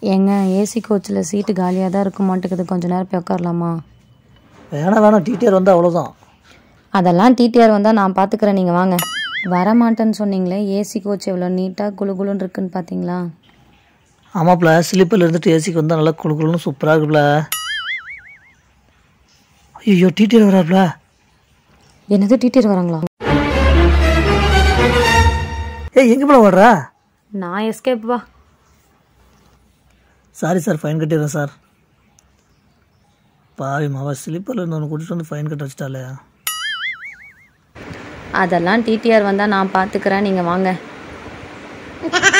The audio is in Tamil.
ஏங்க ஏசி கோச்சில் சீட்டு காலியாக தான் இருக்க மாட்டேங்குது கொஞ்ச நேரம் போய் உட்காரலாமா வேணாம் வேணாம் டீட்டெயில் வந்தால் அவ்வளோதான் அதெல்லாம் டிடிஆர் வந்தால் நான் பார்த்துக்கிறேன் நீங்கள் வாங்க வரமாட்டேன்னு சொன்னீங்களே ஏசி கோச் எவ்வளோ நீட்டாக குளு குளுன்னு இருக்குன்னு பார்த்தீங்களா ஆமாப்ல ஸ்லீப்பரில் இருந்துட்டு ஏசிக்கு வந்தால் நல்லா குளு குளுன்னு சூப்பராக இருக்குப்ல ஐயோ டீட்டெயில் வராப்ல என்னது டிடிஆர் வராங்களா ஏய் எங்கே போல ஓடுறா நான் எஸ்கேப் வா சாரி சார் ஃபைன் கட்டிடுறேன் சார் பாவி மாவா ஸ்லீப்பரில் இருந்தவனை கூட்டிகிட்டு வந்து ஃபைன் கட்ட வச்சிட்டாலே அதெல்லாம் டிடிஆர் வந்தால் நான் பார்த்துக்கிறேன் நீங்கள் வாங்க